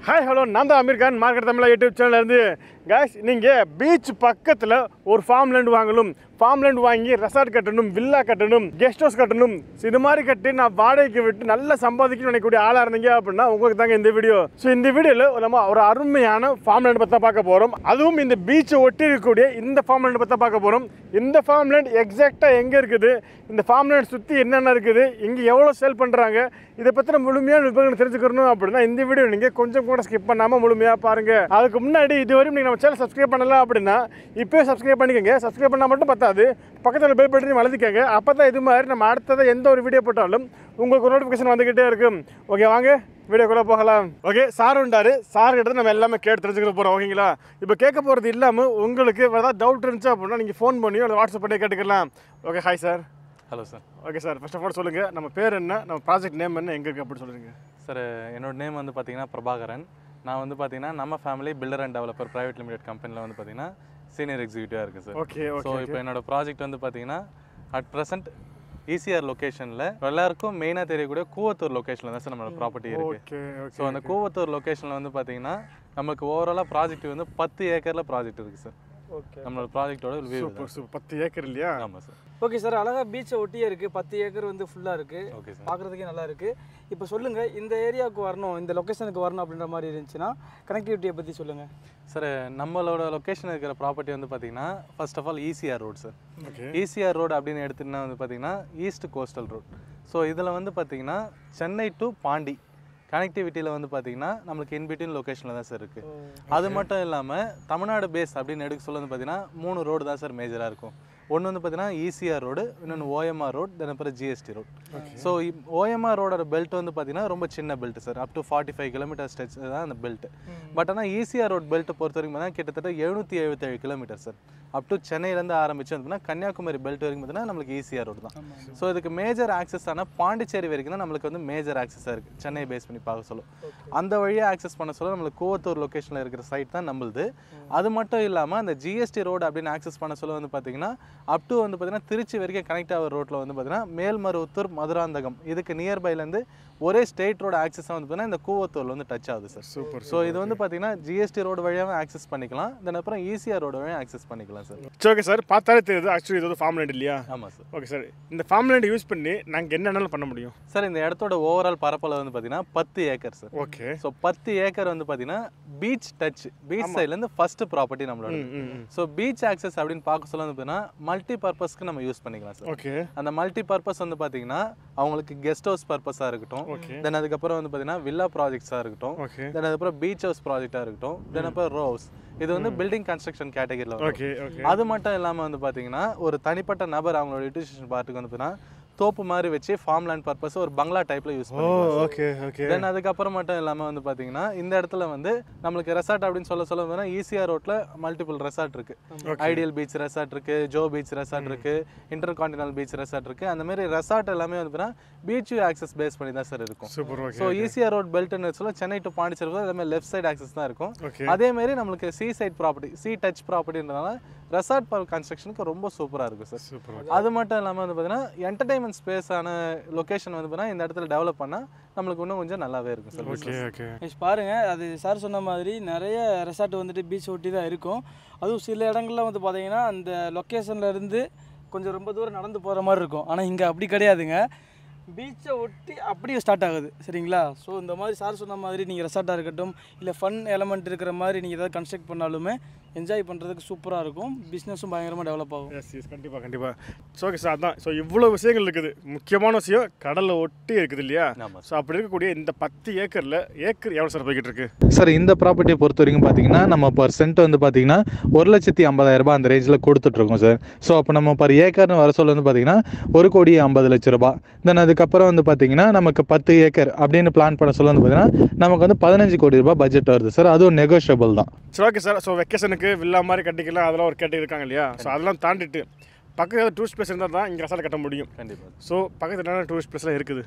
Hi hello நான் தான் Aamir Khan market Tamizha YouTube சேனல்லேருந்து guys நீங்கள் பீச் பக்கத்தில் ஒரு ஃபார்ம் லேண்ட் வாங்கணும் ஃபார்ம் லேண்ட் வாங்கி ரெசார்ட் கட்டணும் வில்லா கட்டணும் கெஸ்ட் ஹவுஸ் கட்டணும் So, இது மாதிரி கட்டி நான் வாடகைக்கு விட்டு நல்லா சம்பாதிக்கணும்னு நினைக்கக்கூடிய ஆளாக இருந்தீங்க அப்படின்னா உங்களுக்கு தாங்க இந்த வீடியோ ஸோ இந்த வீடியோவில் நம்ம ஒரு அருமையான ஃபார்ம் லேண்ட் பற்றி தான் பார்க்க போகிறோம் அதுவும் இந்த பீச்சை ஒட்டி இருக்கக்கூடிய இந்த ஃபார்ம் லேண்ட் பற்றி தான் பார்க்க போகிறோம் இந்த ஃபார்ம் லேண்ட் எக்ஸாக்டாக எங்கே இருக்குது இந்த ஃபார்ம் லேண்ட் சுற்றி என்னென்ன இருக்குது இங்கே எவ்வளோ சேல் பண்ணுறாங்க இதை பற்றின முழுமையான விவரங்கள் தெரிஞ்சுக்கணும் அப்படின்னா இந்த வீடியோ நீங்கள் கொஞ்சம் கூட ஸ்கிப் பண்ணாமல் முழுமையாக பாருங்கள் அதுக்கு முன்னாடி இதுவரையும் நீங்கள் நம்ம சேனல் சப்ஸ்கிரைப் பண்ணலாம் அப்படின்னா இப்போயே சப்ஸ்கிரைப் பண்ணிக்கோங்க சப்ஸ்கிரைப் பண்ணால் மட்டும் பத்தாது பக்கத்தில் பெல் பட்டனையும் வளர்த்துக்கங்க அப்போ தான் இது மாதிரி நம்ம அடுத்ததை எந்த ஒரு வீடியோ போட்டாலும் உங்களுக்கு ஒரு நோட்டிஃபிகேஷன் வந்துக்கிட்டே இருக்கும் ஓகே வாங்க வீடியோக்குள்ளே போகலாம் ஓகே சார் உண்டாரு சார் கிட்ட நம்ம எல்லாமே கேட்டு தெரிஞ்சுக்க போகிறோம் ஓகேங்களா இப்போ கேட்க போகிறது இல்லாமல் உங்களுக்கு வேறு ஏதாவது டவுட் இருந்துச்சு அப்படின்னா நீங்கள் ஃபோன் பண்ணியோ இல்லை வாட்ஸ்அப் பண்ணி கேட்டுக்கலாம் okay hi sir hello sir okay sir first of all சொல்லுங்கள் நம்ம பேர் என்ன நம்ம ப்ராஜெக்ட் நேம் என்ன எங்கே இருக்குது அப்படின்னு சொல்லுங்கள் சார் என்னோட நேம் வந்து பார்த்தீங்கன்னா பிரபாகரன் நான் வந்து பார்த்தீங்கன்னா நம்ம family builder and developer private limited கம்பெனியில் வந்து பார்த்தீங்கன்னா சீனியர் எக்ஸிக்யூட்டிவாக இருக்குது சார் ஓகே ஸோ ஓகே இப்போ என்னோட ப்ராஜெக்ட் வந்து பார்த்தீங்கன்னா அட் ப்ரெசென்ட் ஈசிஆர் லொக்கேஷனில் எல்லாருக்கும் மெயினாக தெரியக்கூடிய கூவத்தூர் லொக்கேஷனில் தான் சார் நம்மளோட ப்ராப்பர்ட்டி இருக்குது ஓகே ஸோ ஓகே அந்த கூவத்தூர் லொக்கேஷனில் வந்து பார்த்தீங்கன்னா நமக்கு ஓவராலாக ப்ராஜெக்ட் வந்து பத்து ஏக்கரில் ப்ராஜெக்ட் இருக்குது சார் ஓகே நம்மளோட ப்ராஜெக்டோட வியூ சூப்பர் சூப்பர் பத்து ஏக்கர் இல்லையா ஆமாம் சார் ஓகே சார் அழகா பீச்சை ஒட்டியே இருக்கு பத்து ஏக்கர் வந்து ஃபுல்லா இருக்கு ஓகே சார் பார்க்கறதுக்கே நல்லா இருக்கு இப்போ சொல்லுங்க இந்த ஏரியாவுக்கு வரணும் இந்த லொகேஷனுக்கு வரணும் அப்படின்ற மாதிரி இருந்துச்சுன்னா கனெக்டிவிட்டியை பத்தி சொல்லுங்க சார் நம்மளோட லொக்கேஷன் இருக்கிற ப்ராப்பர்ட்டி வந்து பார்த்தீங்கன்னா first of all ECR road sir okay ECR road அப்படின்னு எடுத்துகிட்டா வந்து பார்த்தீங்கன்னா ஈஸ்ட் கோஸ்டல் ரோட் ஸோ இதில் வந்து பார்த்தீங்கன்னா சென்னை டு பாண்டி கனெக்டிவிட்டியில் வந்து பார்த்தீங்கன்னா நம்மளுக்கு இன்பிட்வீன் லொக்கேஷனில் தான் சார் இருக்குது அது மட்டும் இல்லாமல் தமிழ்நாடு பேஸ் அப்படின்னு எடுக்க சொல்ல வந்து பார்த்தீங்கன்னா மூணு ரோடு தான் சார் மேஜராக இருக்கும் ஒன்று வந்து பார்த்தீங்கன்னா ஈசிஆர் ரோடு இன்னொன்று ஓஎம்ஆர் ரோட் தென் அப்புறம் ஜிஎஸ்டி ரோட் ஸோ ஓஎம்ஆர் ரோடோட பெல்ட் வந்து பார்த்தீங்கன்னா ரொம்ப சின்ன belt sir up to forty five kilometre stretch தான் அந்த பெல்ட் பட் ஆனால் ஈசிஆர் ரோட் பெல்ட் பொறுத்த வரைக்கும் பார்த்தீங்கன்னா கிட்டத்தட்ட எழுநூற்றி எழுபத்தேழு கிலோமீட்டர் சார் அப் டு சென்னையிலேருந்து ஆரம்பிச்சு வந்து பார்த்தீங்கன்னா கன்னியாகுமரி பெல்ட் வரைக்கும் பார்த்தீங்கன்னா நம்மளுக்கு ஈசிஆர் ரோடு தான் ஸோ இதுக்கு மேஜர் ஆக்சஸ் ஆனால் பாண்டிச்சேரி வரைக்கும் தான் நம்மளுக்கு வந்து மேஜர் ஆக்சஸாக இருக்குது சென்னை பேஸ் பண்ணி பார்க்க சொல்லும் அந்த வழியாக ஆக்சஸ் பண்ண சொல்ல நம்மளுக்கு கூவத்தூர் லொக்கேஷனில் இருக்கிற சைட் தான் நம்மளுது அது மட்டும் இல்லாமல் அந்த ஜிஎஸ்டி ரோடு அப்படின்னு ஆக்சஸ் பண்ண சொல்ல வந்து பார்த்தீங்கன்னா அப் டு வந்து பார்த்தீங்கன்னா திருச்சி வரைக்கும் கனெக்ட் ஆகிற ரோட்டில் வந்து பார்த்தீங்கன்னா மேல்மருவத்தூர் மதுராந்தகம் இதுக்கு நியர்பைலேருந்து ஒரே ஸ்டேட் ரோடு ஆக்சஸாக வந்து பார்த்தீங்கன்னா இந்த கூவத்தூரில் வந்து டச் ஆகுது சார் சூப்பர் ஸோ இது வந்து பார்த்தீங்கன்னா ஜிஎஸ்டி ரோடு வழியாகவும் ஆக்சஸ் பண்ணிக்கலாம் தென் அப்புறம் ஈசிஆர் ரோடு வழியாக ஆக்சஸ் பண்ணிக்கலாம் சார் சரி ஓகே சார் பார்த்தாலே தெரியுது ஆக்சுவலி இது வந்து ஃபார்ம் லேண்ட் இல்லையா ஆமாம் சார் ஓகே சார் இந்த ஃபார்ம் லேண்ட் யூஸ் பண்ணி நாங்கள் என்னென்னலாம் பண்ண முடியும் சார் இந்த இடத்தோட ஓவரால் பரப்பளவு வந்து பார்த்தீங்கன்னா பத்து ஏக்கர் சார் ஓகே ஸோ பத்து ஏக்கர் வந்து பார்த்தீங்கன்னா பீச் டச் பீச் சைட்லேருந்து ஃபர்ஸ்ட் ப்ராப்பர்ட்டி நம்மளோட ம் ம் ம். ஸோ பீச் ஆக்சஸ் அப்படின்னு பார்க்க சொல்ல வந்து பார்த்தீங்கன்னா மல்டி பர்பஸ்க்கு நம்ம யூஸ் பண்ணிக்கலாம் சார் ஓகே அந்த மல்டி பர்பஸ் வந்து பார்த்தீங்கன்னா அவங்களுக்கு கெஸ்ட் ஹவுஸ் பர்பஸாக இருக்கட்டும் ஓகே தென் அதுக்கப்புறம் வந்து பார்த்தீங்கன்னா வில்லா ப்ராஜெக்ட்ஸாக இருக்கட்டும் ஓகே தென் அதுக்கப்புறம் பீச் ஹவுஸ் ப்ராஜெக்டாக இருக்கட்டும் தென் அப்புறம் ரோ ஹவுஸ் இது வந்து பில்டிங் கன்ஸ்ட்ரக்ஷன் கேட்டகரியில் வரும் ஓகே ஓகே அது மட்டும் இல்லாமல் வந்து பார்த்தீங்கன்னா ஒரு தனிப்பட்ட நபர் அவங்களோட யூட்டிலைசேஷன் பார்ட்டுக்கு வந்து பார்த்தீங்கன்னா தோப்பு மாதிரி வச்சு ஃபார்ம் லேண்ட் பர்பஸ் ஒரு பங்களா டைப்பில் யூஸ் ஓ பண்ணுவோம் ஓகே ஓகே தென் அதுக்கப்புறம் மட்டும் இல்லாமல் வந்து பார்த்தீங்கன்னா இந்த இடத்துல வந்து நம்மளுக்கு ரெசார்ட் அப்படின்னு சொல்ல சொல்ல வந்து ஈசிஆர் ரோட்டில் மல்டிபிள் ரெசார்ட் இருக்கு ஐடியல் பீச் ரெசார்ட் இருக்கு ஜோ பீச் ரெசார்ட் இருக்கு இன்டர் கான்டினல் பீச் ரெசார்ட் இருக்கு அந்த மாதிரி ரெசார்ட் எல்லாமே வந்து பார்த்தீங்கன்னா பீச் ஆக்சஸ் பேஸ் பண்ணி தான் சார் இருக்கும் super okay so ECR road பெல்ட்னு சொல்ல சென்னை டு பாண்டிச்சேரி போது எல்லாமே லெஃப்ட் சைடு ஆக்சஸ் தான் இருக்கும் ஓகே அதே மாதிரி நம்மளுக்கு sea side property sea touch ப்ராப்பர்ட்டின்றதால ரெசார்ட் கன்ஸ்ட்ரக்ஷனுக்கு ரொம்ப சூப்பராக இருக்கும் சார் சூப்பர் அது மட்டும் இல்லாமல் வந்து பார்த்தீங்கன்னா என்டர்டைன்மெண்ட் ஸ்பேஸான லொக்கேஷன் வந்து பார்த்தீங்கன்னா இந்த இடத்துல டெவலப் பண்ணால் நம்மளுக்கு இன்னும் கொஞ்சம் நல்லாவே இருக்கும் சார் ஓகே ஓகே Guys, பாருங்க அது சார் சொன்ன மாதிரி நிறைய ரெசார்ட் வந்துட்டு பீச் ஒட்டி தான் இருக்கும் அதுவும் சில இடங்கள்ல வந்து பார்த்தீங்கன்னா அந்த லொக்கேஷன்ல இருந்து கொஞ்சம் ரொம்ப தூரம் நடந்து போகிற மாதிரி இருக்கும் ஆனால் இங்கே அப்படி கிடையாதுங்க பீச்சை ஒட்டி அப்படியே ஸ்டார்ட் ஆகுது சரிங்களா ஸோ இந்த மாதிரி சார் சொன்ன மாதிரி நீங்கள் ரெசார்ட்டாக இருக்கட்டும் இல்லை ஃபன் எலமெண்ட் இருக்கிற மாதிரி நீங்கள் ஏதாவது கன்ஸ்ட்ரக்ட் பண்ணாலுமே என்ஜாய் பண்ணுறதுக்கு சூப்பராக இருக்கும் பிஸ்னஸும் பயங்கரமாக டெவலப் ஆகும் எஸ் எஸ் கண்டிப்பாக கண்டிப்பாக ஸோ ஓகே சார் அதான் ஸோ இவ்வளோ விஷயங்கள் இருக்குது முக்கியமான விஷயம் கடலை ஒட்டி இருக்குது இல்லையா ஆமாம் ஸோ அப்படி இருக்கக்கூடிய இந்த பத்து ஏக்கரில் ஏக்கர் எவ்வளோ சார் போய்கிட்டு இருக்கு சார் இந்த ப்ராப்பர்ட்டியை பொறுத்த வரைக்கும் பார்த்தீங்கன்னா நம்ம பர் சென்ட் வந்து பார்த்தீங்கன்னா ஒரு லட்சத்தி ஐம்பதாயிரம் ரூபாய் அந்த ரேஞ்சில் கொடுத்துட்ருக்கோம் சார் ஸோ அப்போ நம்ம பர் ஏக்கர்னு வர சொல்ல வந்து பார்த்தீங்கன்னா ஒரு கோடி ஐம்பது லட்ச ரூபாய் தென் அதுக்கப்புறம் வந்து பார்த்தீங்கன்னா நமக்கு பத்து ஏக்கர் அப்படின்னு பிளான் பண்ண சொல்ல வந்து பார்த்தீங்கன்னா நமக்கு வந்து பதினஞ்சு கோடி ரூபாய் பட்ஜெட் வருது சார் அதுவும் நெகோஷியபிள் தான் சரி ஓகே சார் ஸோ வெக்கேஷனுக்கு வில்லா மாதிரி கட்டிக்கலாம் அதெல்லாம் ஒரு கேட்டு இருக்காங்க இல்லையா ஸோ அதெல்லாம் தாண்டிட்டு பக்கத்தில் டூரிஸ்ட் பிளேஸ் இருந்தால் தான் இங்கே ரெசார்ட் கட்ட முடியும் கண்டிப்பாக ஸோ பக்கத்தில் என்னென்ன டூரிஸ்ட் பிளேஸ்லாம் இருக்குது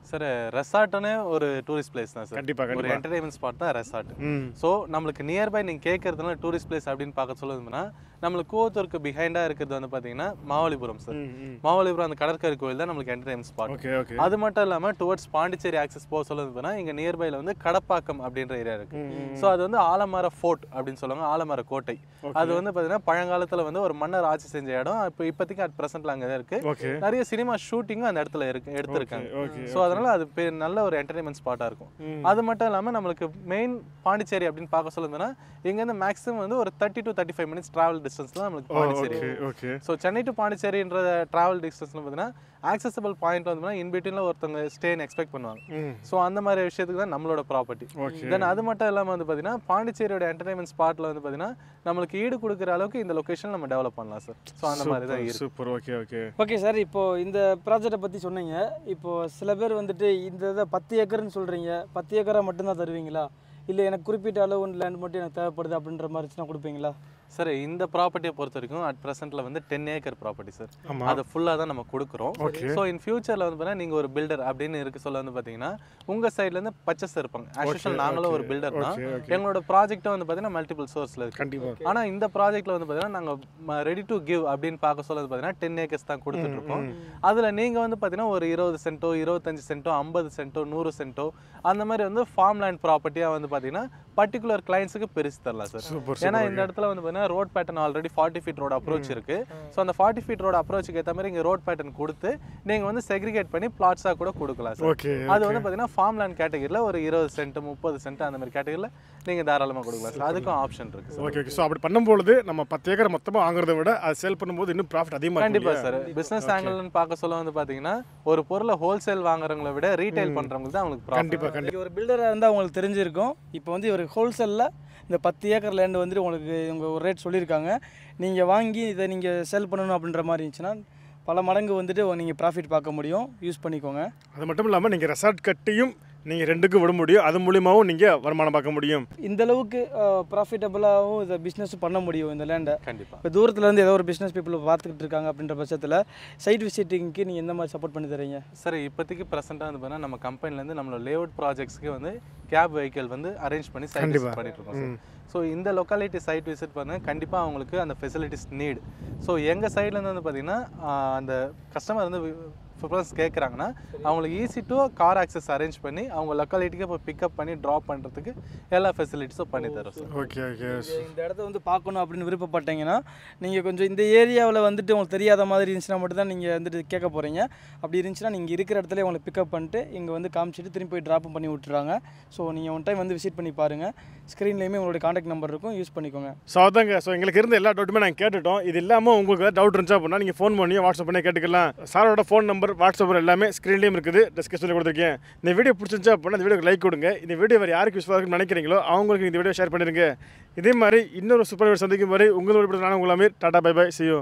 சார் ரெசார்ட்னே ஒரு டூரிஸ்ட் பிளேஸ் தான் சார் கண்டிப்பா ஒரு கண்டிப்பா என்டர்டைன்மெண்ட் ஸ்பாட் தான் ரெசார்ட் ம் ஸோ நம்மளுக்கு நியர்பை நீங்கள் கேட்கறதுனால டூரிஸ்ட் பிளேஸ் அப்படின்னு பார்க்க சொல்லுதுன்னா நம்மளுக்கு கூவத்தூருக்கு பிஹைண்டாக இருக்கிறது வந்து பார்த்தீங்கன்னா மாவலிபுரம் சார் ம் ம் மாவலிபுரம் அந்த கடற்கரை கோயில் தான் நம்மளுக்கு என்டர்டைன்மெண்ட் ஸ்பாட் ஓகே ஓகே அது மட்டும் இல்லாமல் டுவர்ட்ஸ் பாண்டிச்சேரி ஆக்சஸ் போக சொல்லுது போனா இங்கே நியர்பையில் வந்து கடப்பாக்கம் அப்படின்ற ஏரியா இருக்கு ம், ம், ஸோ அது வந்து ஆலமர ஃபோர்ட் அப்படின்னு சொல்லுவாங்க ஆலமர கோட்டை அது வந்து பார்த்தீங்கன்னா பழங்காலத்தில் வந்து ஒரு மன்னர் ஆட்சி செஞ்ச இடம் இப்போ இப்போதைக்கு அட் ப்ரெசென்ட்ல அங்கே தான் இருக்கு ஓகே நிறைய சினிமா ஷூட்டிங்கும் அந்த இடத்துல இருக்கு எடுத்திருக்காங்க ஓகே ஸோ அதனால அது பே- நல்ல ஒரு என்டர்டைன்மெண்ட் ஸ்பாட்டாக இருக்கும் ம். அது மட்டும் இல்லாமல் நம்மளுக்கு மெயின் பாண்டிச்சேரி அப்படின்னு பார்க்க சொல்லுதுன்னா இங்கேருந்து மேக்ஸிமம் வந்து ஒரு thirty to thirty five minutes travel distance தான் நம்மளுக்கு Pondicherry okay okay so Chennai to பாண்டிச்சேரின்ற ட்ராவல் டிஸ்டன்ஸ்ல பார்த்தீங்கன்னா ஆக்சசபிள் பாயிண்ட் வந்து இன் பிட்வீனில் ஒருத்தவங்க ஸ்டேன்னு எக்ஸ்பெக்ட் பண்ணுவாங்க ம் ஸோ அந்த மாதிரி விஷயத்துக்கு தான் நம்மளோட ப்ராப்பர்ட்டி ஓகே தென் அது மட்டும் இல்லாமல் வந்து பார்த்தீங்கன்னா பாண்டிச்சேரியோட என்டர்டைன்மெண்ட் ஸ்பாட்டில் வந்து பார்த்தீங்கன்னா நம்மளுக்கு ஈடு கொடுக்குற அளவுக்கு இந்த லொகேஷன் நம்ம டெவலப் பண்ணலாம் சார் ஸோ அந்த மாதிரி தான் இருக்கு super okay okay okay sir இப்போ இந்த ப்ராஜெக்டை பற்றி சொன்னீங்க இப்போ சில பேர் வந்துட்டு இந்த இதை பத்து ஏக்கர்னு சொல்கிறீங்க பத்து ஏக்கரா மட்டும்தான் தருவீங்களா இல்லை எனக்கு குறிப்பிட்ட அளவு லேண்ட் மட்டும் எனக்கு தேவைப்படுது அப்படின்ற மாதிரி இருந்துச்சுன்னா கொடுப்பீங்களா சார் இந்த ப்ராப்பர்ட்டியை பொறுத்த வரைக்கும் அட் ப்ரெசென்ட்ல வந்து டென் ஏக்கர் ப்ராப்பர்ட்டி சார் ஆமா அதை ஃபுல்லாக தான் நம்ம கொடுக்குறோம் Okay. ஸோ இன் ஃபியூச்சரில் வந்து பார்த்தீங்கன்னா நீங்கள் ஒரு பில்டர் அப்படின்னு இருக்க சொல்ல வந்து பார்த்தீங்கன்னா உங்கள் சைட்லேருந்து பர்ச்சேஸ் இருப்பாங்க ஆக்சுவல் நாங்களும் ஒரு பில்டர் தான் ஓகே ஓகே எங்களோட ப்ராஜெக்ட்டும் வந்து பார்த்தீங்கன்னா மல்டிபிள் சோர்ஸில் இருக்கு கண்டிப்பா ஆனால் இந்த ப்ராஜெக்ட்ல வந்து பார்த்தீங்கன்னா நாங்கள் ரெடி டு கிவ் அப்படின்னு பார்க்க சொல்ல வந்து பார்த்தீங்கன்னா டென் ஏக்கர்ஸ் தான் கொடுத்துட்டு இருக்கோம் அதில் நீங்கள் வந்து பார்த்தீங்கன்னா ஒரு இருபது சென்ட்டோ இருபத்தஞ்சு சென்ட்டோ ஐம்பது சென்ட்டோ நூறு சென்ட்டோ அந்த மாதிரி வந்து ஃபார்ம் லேண்ட் ப்ராப்பர்ட்டியாக வந்து பார்த்தீங்கன்னா பர்டிகுலர் கிளைண்ட்ஸுக்கு பிரித்து தரலாம் சார் சூப்பர் ஏன்னா இந்த இடத்துல வந்து பார்த்தீங்கன்னா road pattern already forty feet road approach இருக்கு ஸோ அந்த ஃபார்ட்டி ஃபீட் ரோட் அப்ரோச்சுக்கு ஏற்ற மாதிரி இங்கே ரோட் பேட்டர்ன் கொடுத்து நீங்கள் வந்து செக்ரிகேட் பண்ணி பிளாட்ஸாக கூட கொடுக்கலாம் சார் ஓகே அது வந்து பார்த்தீங்கன்னா ஃபார்ம் லேண்ட் கேட்டகரியில் ஒரு இருபது சென்ட் முப்பது சென்ட் அந்த மாதிரி கேட்டகரியில் நீங்கள் தாராளமாக கொடுக்கலாம் சார் அதுக்கும் ஆப்ஷன் இருக்கு சார் ஓகே ஓகே ஸோ அப்படி பண்ணும்பொழுது நம்ம பத்து ஏக்கர் மொத்தமாக வாங்குறத விட அது சேல் பண்ணும்போது இன்னும் ப்ராஃபிட் அதிகமாக கண்டிப்பா சார் பிசினஸ் ஆங்கிள்னு பார்க்க சொல்ல வந்து பாத்தீங்கன்னா ஒரு பொருளை ஹோல்சேல் வாங்குறவங்கள விட ரீட்டைல் பண்றவங்களுக்கு தான் அவங்களுக்கு ப்ராஃபிட் கண்டிப்பாக கண்டிப்பாக இங்கே ஒரு பில்டராக இருந்தால் உங்களுக்கு தெரிஞ்சிருக்கும் இப்போ வந்து ஒரு ஹோல்சேலில் இந்த பத்து ஏக்கர் லேண்டு வந்துட்டு உங்களுக்கு இவங்க ஒரு ரேட் சொல்லியிருக்காங்க நீங்கள் வாங்கி இதை நீங்கள் செல் பண்ணணும் அப்படின்ற மாதிரி இருந்துச்சுன்னா பல மடங்கு வந்துட்டு நீங்கள் ப்ராஃபிட் பார்க்க முடியும் யூஸ் பண்ணிக்கோங்க அது மட்டும் இல்லாமல் நீங்கள் ரெசார்ட் கட்டியும் நீங்கள் ரெண்டுக்கும் விட முடியும் அது மூலியமாகவும் நீங்கள் வருமானம் பார்க்க முடியும் இந்த அளவுக்கு ப்ராஃபிட்டபுளாகவும் இதை பிஸ்னஸ் பண்ண முடியும் இந்த லேண்டை கண்டிப்பா இப்போ தூரத்துல இருந்து ஏதோ ஒரு பிஸ்னஸ் பீப்புள் பார்த்துக்கிட்டு இருக்காங்க அப்படின்ற பட்சத்தில் சைட் விசிட்டிங்க்கு நீங்கள் எந்த மாதிரி சப்போர்ட் பண்ணி தரீங்க சார் இப்போதைக்கு ப்ரெசென்ட்டாக வந்து பார்த்தீங்கன்னா நம்ம கம்பெனிலேருந்து நம்மளோட லேஅவுட் ப்ராஜெக்ட்ஸ்க்கு வந்து கேப் வெஹிக்கிள் வந்து அரேஞ்ச் பண்ணி சைட் கண்டிப்பா. விசிட் பண்ணிட்டு இருக்கோம் சார் ஸோ இந்த லொக்காலிட்டி சைட் விசிட் பண்ண கண்டிப்பாக அவங்களுக்கு அந்த ஃபெசிலிட்டிஸ் நீட் ஸோ எங்கள் சைட்லேருந்து வந்து பார்த்தீங்கன்னா ஆஹ், அந்த கஸ்டமர் வந்து ப்ரிஃபரன்ஸ் கேட்குறாங்கன்னா அவங்களுக்கு easy to car access arrange பண்ணி அவங்க லொக்காலிட்டிக்கு இப்போ பிக்கப் பண்ணி ட்ராப் பண்ணுறதுக்கு எல்லா ஃபெசிலிட்டிஸும் பண்ணி தரோம் சார் ஓகே ஓகே இந்த- இந்த இடத்த வந்து பார்க்கணும் அப்படின்னு விருப்பப்பட்டீங்கன்னா நீங்கள் கொஞ்சம் இந்த ஏரியாவில் வந்துட்டு உங்களுக்கு தெரியாத மாதிரி இருந்துச்சுன்னா மட்டும் தான் நீங்கள் வந்துட்டு கேட்க போகிறீங்க அப்படி இருந்துச்சுன்னா நீங்கள் இருக்கிற இடத்துல உங்களை பிக்கப் பண்ணிட்டு இங்கே வந்து காமிச்சிட்டு திரும்பி போய் ட்ராப்பும் பண்ணி விட்டுறாங்க ஸோ நீங்கள் ஒன் டைம் வந்து விசிட் பண்ணி பாருங்கள் ஸ்க்ரீன்லேயுமே உங்களுடைய காண்டாக்ட் நம்பர் இருக்கும் யூஸ் பண்ணிக்கோங்க ஸோ அதாங்க ஸோ எங்களுக்கு இருந்த எல்லா டவுட்டுமே நாங்கள் கேட்டுட்டோம் இது இல்லாமல் உங்களுக்கு ஏதாவது டவுட் இருந்துச்சா அப்படின்னா நீங்கள் ஃபோன் பண்ணி வாட்ஸ்அப் பண்ணி கேட்டுக்கலாம் சாரோட ஃபோன் நம்பர் வாட்ஸ்அப் நம்பர் எல்லாமே ஸ்க்ரீன்லேயும் இருக்குது டிஸ்கஷனில் கொடுத்துருக்கேன் இந்த வீடியோ பிடிச்சிருந்துச்சா அப்படின்னா இந்த வீடியோக்கு லைக் கொடுங்க இந்த வீடியோ வேறு யாருக்கு யூஸ்ஃபுல்லாக இருக்குன்னு நினைக்கிறீங்களோ அவங்களுக்கு இந்த வீடியோ ஷேர் பண்ணிடுங்க இதே மாதிரி இன்னொரு சூப்பர் வீடியோ சந்திக்கும் வரை உங்களோட நானும் உங்களாமே tata bye bye see you